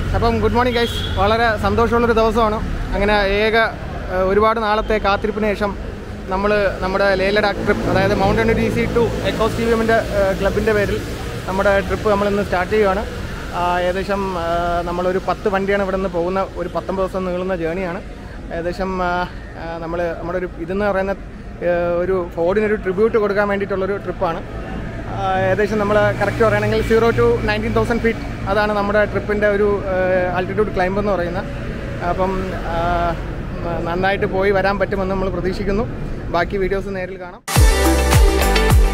അപ്പം good morning guys വളരെ സന്തോഷമുള്ളൊരു ദിവസമാണ് അങ്ങനെ ഏക ഏഹ്, ഒരുപാട് നാളത്തെ കാത്തിരിപ്പിന് ശേഷം നമ്മൾ നമ്മുടെ ലേ ലഡാക്ക് ട്രിപ്പ് അതായത് mountain D C two echo സ്റ്റീവിയമിൻ്റെ ക്ലബിൻ്റെ പേരിൽ നമ്മുടെ ട്രിപ്പ് നമ്മളിന്ന് സ്റ്റാർട്ട് ചെയ്യുകയാണ് ആ, ഏകദേശം ആ, നമ്മളൊരു പത്ത് വണ്ടിയാണ് ഇവിടെ നിന്ന് പോകുന്ന ഒരു പത്തൊമ്പത് ദിവസം നീളുന്ന ജേണിയാണ് ഏകദേശം നമ്മൾ നമ്മുടെ ഒരു ഇതെന്ന് പറയുന്ന ഏഹ്, ഒരു ഫോർഡിനൊരു ട്രിബ്യൂട്ട് കൊടുക്കാൻ വേണ്ടിയിട്ടുള്ളൊരു ട്രിപ്പാണ് ആ, ഏകദേശം നമ്മൾ കറക്റ്റ് പറയുകയാണെങ്കിൽ zero to nineteen thousand feet അതാണ് നമ്മുടെ ട്രിപ്പിൻ്റെ ഒരു ആൾട്ടിറ്റ്യൂഡ് ക്ലൈംബ് എന്ന് പറയുന്നത് അപ്പം ആ, നന്നായിട്ട് പോയി വരാൻ പറ്റുമെന്ന് നമ്മൾ പ്രതീക്ഷിക്കുന്നു ബാക്കി വീഡിയോസ് നേരിൽ കാണാം